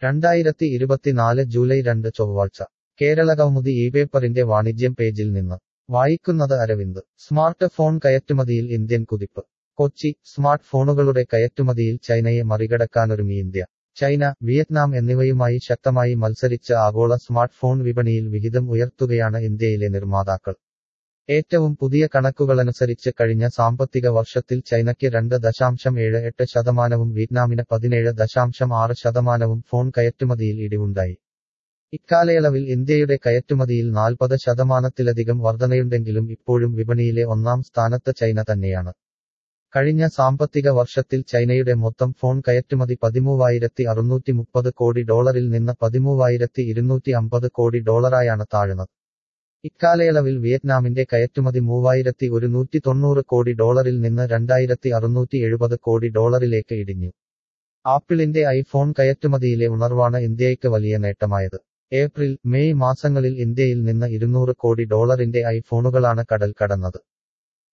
രണ്ടായിരത്തി ഇരുപത്തിനാല് ജൂലൈ രണ്ട് ചൊവ്വാഴ്ച കേരളകൗമുദി ഈ പേപ്പറിന്റെ വാണിജ്യം പേജിൽ നിന്ന് വായിക്കുന്നത് അരവിന്ദ് സ്മാർട്ട് ഫോൺ കയറ്റുമതിയിൽ ഇന്ത്യൻ കുതിപ്പ് കൊച്ചി സ്മാർട്ട് ഫോണുകളുടെ കയറ്റുമതിയിൽ ചൈനയെ മറികടക്കാനൊരുങ്ങി ഇന്ത്യ ചൈന വിയറ്റ്നാം എന്നിവയുമായി ശക്തമായി മത്സരിച്ച് ആഗോള സ്മാർട്ട് ഫോൺ വിപണിയിൽ വിഹിതം ഉയർത്തുകയാണ് ഇന്ത്യയിലെ നിർമ്മാതാക്കൾ ഏറ്റവും പുതിയ കണക്കുകളനുസരിച്ച് കഴിഞ്ഞ സാമ്പത്തിക വർഷത്തിൽ ചൈനയ്ക്ക് രണ്ട് ദശാംശം ഏഴ് എട്ട് ശതമാനവും വിയറ്റ്നാമിന് പതിനേഴ് ദശാംശം ആറ് ശതമാനവും ഫോൺ കയറ്റുമതിയിൽ ഇടിവുണ്ടായി ഇക്കാലയളവിൽ ഇന്ത്യയുടെ കയറ്റുമതിയിൽ നാൽപ്പത് ശതമാനത്തിലധികം വർധനയുണ്ടെങ്കിലും ഇപ്പോഴും വിപണിയിലെ ഒന്നാം സ്ഥാനത്ത് ചൈന തന്നെയാണ് കഴിഞ്ഞ സാമ്പത്തിക വർഷത്തിൽ ചൈനയുടെ മൊത്തം ഫോൺ കയറ്റുമതി പതിമൂവായിരത്തി അറുന്നൂറ്റി മുപ്പത് കോടി ഡോളറിൽ നിന്ന് പതിമൂവായിരത്തി ഇരുന്നൂറ്റി അമ്പത് കോടി ഡോളറായാണ് താഴ്ന്നത് ഇക്കാലയളവിൽ വിയറ്റ്നാമിന്റെ കയറ്റുമതി മൂവായിരത്തി ഒരുന്നൂറ്റി തൊണ്ണൂറ് കോടി ഡോളറിൽ നിന്ന് രണ്ടായിരത്തി അറുന്നൂറ്റി എഴുപത് കോടി ഡോളറിലേക്ക് ഇടിഞ്ഞു ആപ്പിളിന്റെ ഐഫോൺ കയറ്റുമതിയിലെ ഉണർവാണ് ഇന്ത്യയ്ക്ക് വലിയ നേട്ടമായത് ഏപ്രിൽ മെയ് മാസങ്ങളിൽ ഇന്ത്യയിൽ നിന്ന് ഇരുന്നൂറ് കോടി ഡോളറിന്റെ ഐഫോണുകളാണ് കടൽ കടന്നത്